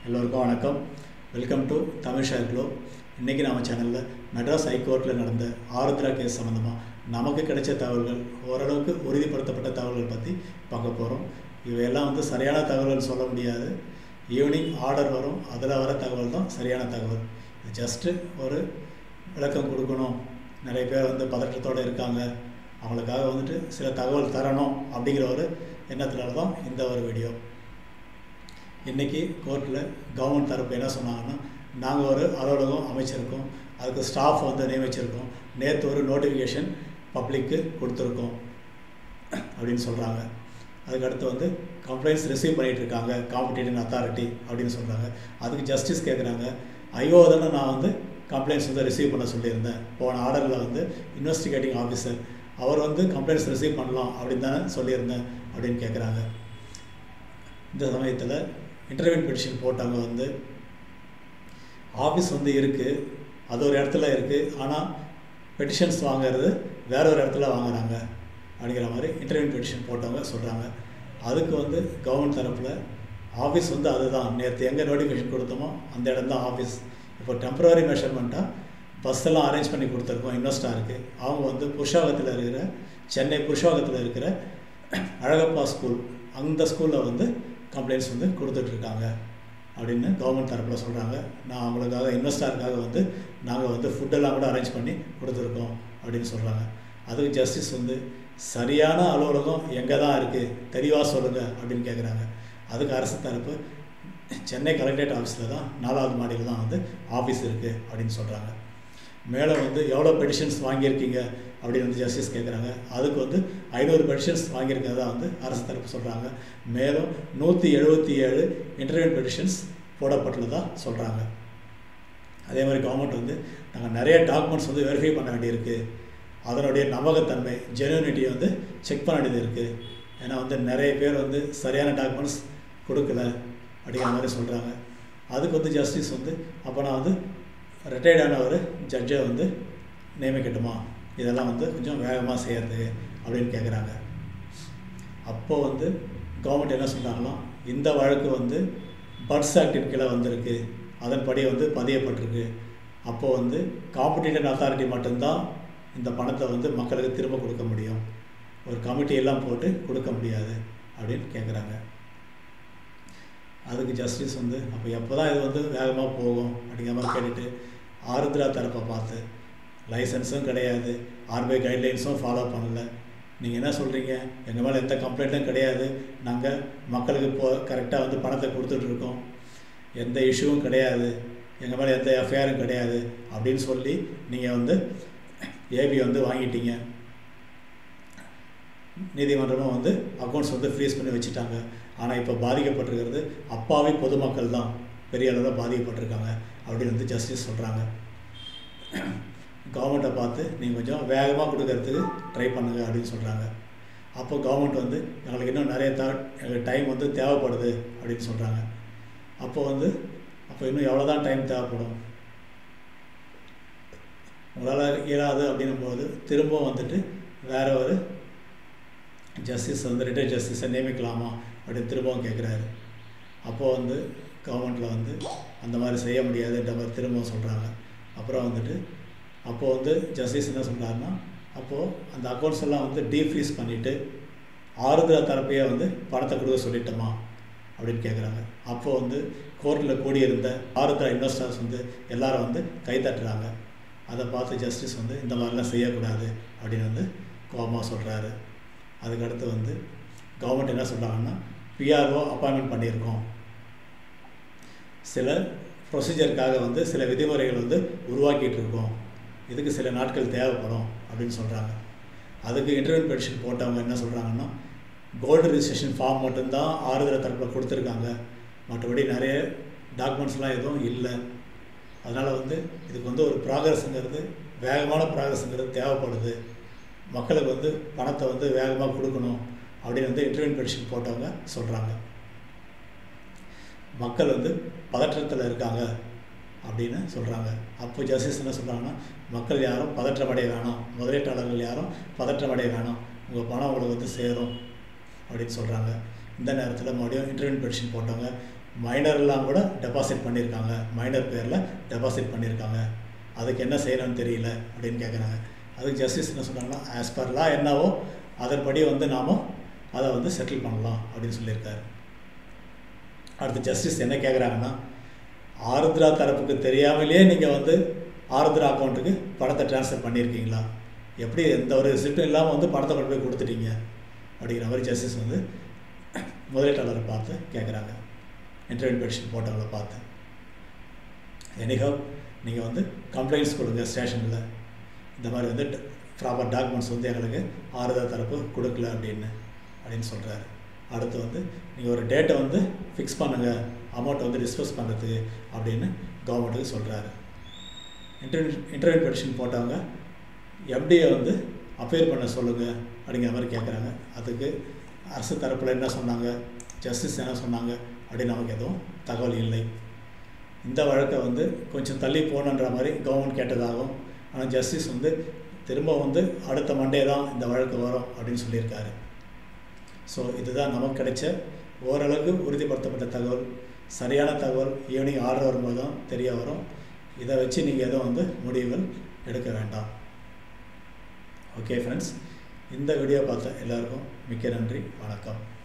எல்லோருக்கும் வணக்கம் welcome to Tamil share க்ளோ இன்றைக்கி நம்ம சேனலில் மெட்ராஸ் ஹைகோர்ட்டில் நடந்த ஆருத்ரா கேஸ் சம்மந்தமாக நமக்கு கிடைச்ச தகவல்கள் ஓரளவுக்கு உறுதிப்படுத்தப்பட்ட தகவல்கள் பற்றி பார்க்க போகிறோம் இவையெல்லாம் வந்து சரியான தகவல்கள் சொல்ல முடியாது ஈவினிங் ஆர்டர் வரும் அதில் வர தகவல் தான் சரியான தகவல் இது ஜஸ்ட்டு ஒரு விளக்கம் கொடுக்கணும் நிறைய பேர் வந்து பதற்றத்தோடு இருக்காங்க அவங்களுக்காக வந்துட்டு சில தகவல் தரணும் அப்படிங்கிற ஒரு எண்ணத்துல தான் இந்த ஒரு வீடியோ இன்றைக்கி கோர்ட்டில் கவர்மெண்ட் தரப்பு என்ன சொன்னாங்கன்னா நாங்கள் ஒரு அலுவலகம் அமைச்சிருக்கோம் அதுக்கு ஸ்டாஃப் வந்து நியமிச்சிருக்கோம் நேற்று ஒரு நோட்டிஃபிகேஷன் பப்ளிக்கு கொடுத்துருக்கோம் அப்படின்னு சொல்கிறாங்க அதுக்கடுத்து வந்து கம்ப்ளைண்ட்ஸ் ரிசீவ் பண்ணிகிட்டு இருக்காங்க காம்படிட்டிவ் அத்தாரிட்டி அப்படின்னு சொல்கிறாங்க அதுக்கு ஜஸ்டிஸ் கேட்குறாங்க ஐயோ தானே நான் வந்து கம்ப்ளைண்ட்ஸ் வந்து ரிசீவ் பண்ண சொல்லியிருந்தேன் போன ஆர்டரில் வந்து இன்வெஸ்டிகேட்டிங் ஆஃபீஸர் அவர் வந்து கம்ப்ளைண்ட்ஸ் ரிசீவ் பண்ணலாம் அப்படின்னு தானே சொல்லியிருந்தேன் அப்படின்னு கேட்குறாங்க இந்த சமயத்தில் இன்டர்வியூ பெட்டிஷன் போட்டவங்க வந்து ஆஃபீஸ் வந்து இருக்குது அது ஒரு இடத்துல இருக்குது ஆனால் பெட்டிஷன்ஸ் வாங்குறது வேற ஒரு இடத்துல வாங்குறாங்க அப்படிங்கிற மாதிரி இன்டர்வியூ பெட்டிஷன் போட்டவங்க சொல்கிறாங்க அதுக்கு வந்து கவர்மெண்ட் தரப்பில் ஆஃபீஸ் வந்து அதுதான் நேற்று எங்கே நோட்டிஃபிகேஷன் கொடுத்தோமோ அந்த இடம் தான் ஆஃபீஸ் இப்போ டெம்பரவரி மெஷர்மெண்ட்டாக பஸ் எல்லாம் அரேஞ்ச் பண்ணி கொடுத்துருக்கோம் இன்வெஸ்டாக இருக்குது அவங்க வந்து புருஷாகத்தில் இருக்கிற சென்னை புருஷாகத்தில் இருக்கிற அழகப்பா ஸ்கூல் அந்த ஸ்கூலில் வந்து கம்ப்ளைண்ட்ஸ் வந்து கொடுத்துட்ருக்காங்க அப்படின்னு கவர்மெண்ட் தரப்பில் சொல்கிறாங்க நான் அவங்களுக்காக இன்வெஸ்டாருக்காக வந்து நாங்கள் வந்து ஃபுட்டெல்லாம் கூட அரேஞ்ச் பண்ணி கொடுத்துருக்கோம் அப்படின்னு சொல்கிறாங்க அதுக்கு ஜஸ்டிஸ் வந்து சரியான அலுவலகம் எங்கே தான் இருக்குது தெளிவாக சொல்லுங்கள் அப்படின்னு கேட்குறாங்க அதுக்கு அரசு தரப்பு சென்னை கலெக்டரேட் ஆஃபீஸில் தான் நாலாவது மாடியில் தான் வந்து ஆஃபீஸ் இருக்குது அப்படின்னு சொல்கிறாங்க மேலே வந்து எவ்வளோ பெட்டிஷன்ஸ் வாங்கியிருக்கீங்க அப்படின்னு வந்து ஜஸ்டிஸ் கேட்குறாங்க அதுக்கு வந்து ஐநூறு பெட்டிஷன்ஸ் வாங்கியிருக்கிறதா வந்து அரசு தரப்பு சொல்கிறாங்க மேலும் நூற்றி எழுபத்தி ஏழு இன்டர்வியூ பெட்டிஷன்ஸ் போடப்பட்டுள்ளதாக சொல்கிறாங்க அதே மாதிரி கவர்மெண்ட் வந்து நாங்கள் நிறைய டாக்குமெண்ட்ஸ் வந்து வெரிஃபை பண்ண வேண்டியிருக்கு அதனுடைய நம்பகத்தன்மை ஜெனுனிட்டியை வந்து செக் பண்ண வேண்டியது இருக்குது ஏன்னா வந்து நிறைய பேர் வந்து சரியான டாக்குமெண்ட்ஸ் கொடுக்கல அப்படிங்கிற மாதிரி சொல்கிறாங்க அதுக்கு வந்து ஜஸ்டிஸ் வந்து அப்போ நான் வந்து ரிட்டையர்டான ஒரு ஜட்ஜை வந்து நியமிக்கட்டுமா இதெல்லாம் வந்து கொஞ்சம் வேகமாக செய்கிறதுக்கு அப்படின்னு கேட்குறாங்க அப்போது வந்து கவர்மெண்ட் என்ன சொல்கிறாங்கன்னா இந்த வழக்கு வந்து பர்ட்ஸ் ஆக்டின் கீழே வந்திருக்கு அதன்படி வந்து பதியப்பட்டிருக்கு அப்போது வந்து காம்படிட்டிவ் அத்தாரிட்டி மட்டும்தான் இந்த பணத்தை வந்து மக்களுக்கு திரும்ப கொடுக்க முடியும் ஒரு கமிட்டியெல்லாம் போட்டு கொடுக்க முடியாது அப்படின்னு கேட்குறாங்க அதுக்கு ஜஸ்டிஸ் வந்து அப்போ எப்போ தான் இது வந்து வேகமாக போகும் அப்படிங்கிற மாதிரி கேட்டுட்டு ஆருத்ரா தரப்பை பார்த்து லைசன்ஸும் கிடையாது ஆர்பிஐ கைட்லைன்ஸும் ஃபாலோ பண்ணல நீங்கள் என்ன சொல்கிறீங்க எங்கள் மேலே எந்த கம்ப்ளைண்ட்டும் கிடையாது நாங்கள் மக்களுக்கு இப்போ கரெக்டாக வந்து பணத்தை கொடுத்துட்ருக்கோம் எந்த இஷ்யூவும் கிடையாது எங்கள் மேலே எந்த எஃப்ஐஆரும் கிடையாது அப்படின்னு சொல்லி நீங்கள் வந்து ஏபி வந்து வாங்கிட்டீங்க நீதிமன்றமும் வந்து அக்கௌண்ட்ஸ் வந்து ஃப்ரீஸ் பண்ணி வச்சுட்டாங்க ஆனால் இப்போ பாதிக்கப்பட்டிருக்கிறது அப்பாவி பொதுமக்கள் தான் பெரிய அளவில் பாதிக்கப்பட்டிருக்காங்க அப்படின்னு வந்து ஜஸ்டிஸ் சொல்கிறாங்க கவர்மெண்ட்டை பார்த்து நீங்கள் கொஞ்சம் வேகமாக கொடுக்கறதுக்கு ட்ரை பண்ணுங்க அப்படின்னு சொல்கிறாங்க அப்போ கவர்மெண்ட் வந்து எங்களுக்கு இன்னும் நிறைய த எங்களுக்கு டைம் வந்து தேவைப்படுது அப்படின்னு சொல்கிறாங்க அப்போ வந்து அப்போ இன்னும் எவ்வளோ தான் டைம் தேவைப்படும் உங்களால் இயலாது அப்படின்னும் போது திரும்பவும் வந்துட்டு வேற ஒரு ஜஸ்டிஸ் வந்து ரிட்டையர் ஜஸ்டிஸை நியமிக்கலாமா அப்படின்னு திரும்பவும் கேட்குறாரு அப்போது வந்து கவர்மெண்ட்டில் வந்து அந்த மாதிரி செய்ய முடியாதுன்ற மாதிரி திரும்பவும் சொல்கிறாங்க அப்புறம் வந்துட்டு அப்போது வந்து ஜஸ்டிஸ் என்ன சொல்கிறாருன்னா அப்போது அந்த அக்கௌண்ட்ஸ் எல்லாம் வந்து டீஃப்ரீஸ் பண்ணிவிட்டு ஆறுதல தரப்பையே வந்து பணத்தை கொடுக்க சொல்லிட்டோமா அப்படின்னு கேட்குறாங்க அப்போது வந்து கோர்ட்டில் கூடியிருந்த ஆறுதல இன்வெஸ்டர்ஸ் வந்து எல்லாரும் வந்து கை தட்டுறாங்க அதை பார்த்து ஜஸ்டிஸ் வந்து இந்த மாதிரிலாம் செய்யக்கூடாது அப்படின்னு வந்து கோபமாக சொல்கிறாரு அதுக்கடுத்து வந்து கவர்மெண்ட் என்ன சொல்கிறாங்கன்னா பிஆர்ஓ அப்பாயின்மெண்ட் பண்ணியிருக்கோம் சில ப்ரொசீஜருக்காக வந்து சில விதிமுறைகள் வந்து உருவாக்கிட்டு இருக்கோம் இதுக்கு சில நாட்கள் தேவைப்படும் அப்படின்னு சொல்கிறாங்க அதுக்கு இன்டர்வியூ பெட்டிஷன் போட்டவங்க என்ன சொல்கிறாங்கன்னா கோல்டு ரிஜிஸ்ட்ரேஷன் ஃபார்ம் மட்டும்தான் ஆறுதல் தரப்பில் கொடுத்துருக்காங்க மற்றபடி நிறைய டாக்குமெண்ட்ஸ்லாம் எதுவும் இல்லை அதனால் வந்து இதுக்கு வந்து ஒரு ப்ராக்ரஸ்ங்கிறது வேகமான ப்ராக்ரஸ்ங்கிறது தேவைப்படுது மக்களுக்கு வந்து பணத்தை வந்து வேகமாக கொடுக்கணும் அப்படின்னு வந்து இன்டர்வியூ பெட்டிஷன் போட்டவங்க சொல்கிறாங்க மக்கள் வந்து பதற்றத்தில் இருக்காங்க அப்படின்னு சொல்கிறாங்க அப்போ ஜஸ்டிஸ் என்ன சொல்கிறாங்கன்னா மக்கள் யாரும் பதற்றமடைய வேணாம் முதலீட்டாளர்கள் யாரும் பதற்றமடைய வேணாம் உங்கள் பணம் உங்களுக்கு வந்து சேரும் அப்படின்னு சொல்கிறாங்க இந்த நேரத்தில் மறுபடியும் இன்டர்வியூ பெட்டிஷன் போட்டவங்க மைனர்லாம் கூட டெபாசிட் பண்ணியிருக்காங்க மைனர் பேரில் டெபாசிட் பண்ணியிருக்காங்க அதுக்கு என்ன செய்யணும்னு தெரியல அப்படின்னு கேட்குறாங்க அதுக்கு ஜஸ்டிஸ் என்ன சொன்னாங்கன்னா ஆஸ் பர் லா என்னவோ அதன்படி வந்து நாம் அதை வந்து செட்டில் பண்ணலாம் அப்படின்னு சொல்லியிருக்காரு அடுத்து ஜஸ்டிஸ் என்ன கேட்குறாங்கன்னா ஆருத்ரா தரப்புக்கு தெரியாமலே நீங்கள் வந்து ஆருத்ரா அக்கௌண்ட்டுக்கு பணத்தை ட்ரான்ஸ்ஃபர் பண்ணியிருக்கீங்களா எப்படி எந்த ஒரு ரிசிப்டும் இல்லாமல் வந்து பணத்தை கொண்டு போய் கொடுத்துட்டீங்க அப்படிங்கிற மாதிரி ஜஸ்டிஸ் வந்து முதலீட்டாளரை பார்த்து கேட்குறாங்க இன்டர்வியூ பெட்டிஷன் போட்டவங்களை பார்த்து எனிஹவ் நீங்கள் வந்து கம்ப்ளைண்ட்ஸ் கொடுங்க ஸ்டேஷனில் இந்த மாதிரி வந்து ப்ராப்பர் டாக்குமெண்ட்ஸ் வந்து எங்களுக்கு ஆறுதா தரப்பு கொடுக்கல அப்படின்னு அப்படின்னு சொல்கிறாரு அடுத்து வந்து நீங்கள் ஒரு டேட்டை வந்து ஃபிக்ஸ் பண்ணுங்கள் அமௌண்ட்டை வந்து டிஸ்போஸ் பண்ணுறதுக்கு அப்படின்னு கவர்மெண்ட்டுக்கு சொல்கிறாரு இன்டர்வியூ இன்டர்வியூ பெட்டிஷன் போட்டவங்க எஃப்டியை வந்து அப்பேர் பண்ண சொல்லுங்கள் அப்படிங்கிற மாதிரி கேட்குறாங்க அதுக்கு அரசு தரப்பில் என்ன சொன்னாங்க ஜஸ்டிஸ் என்ன சொன்னாங்க அப்படின்னு நமக்கு எதுவும் தகவல் இல்லை இந்த வழக்கை வந்து கொஞ்சம் தள்ளி போகணுன்ற மாதிரி கவர்மெண்ட் கேட்டதாகும் ஆனால் ஜஸ்டிஸ் வந்து திரும்ப வந்து அடுத்த மண்டே தான் இந்த வழக்கு வரும் அப்படின்னு சொல்லியிருக்காரு ஸோ இதுதான் நமக்கு கிடைச்ச ஓரளவுக்கு உறுதிப்படுத்தப்பட்ட தகவல் சரியான தகவல் ஈவினிங் ஆர்டர் வரும்போது தான் தெரிய வரும் இதை வச்சு நீங்கள் எதுவும் வந்து முடிவுகள் எடுக்க வேண்டாம் ஓகே ஃப்ரெண்ட்ஸ் இந்த வீடியோ பார்த்த எல்லாருக்கும் மிக்க நன்றி வணக்கம்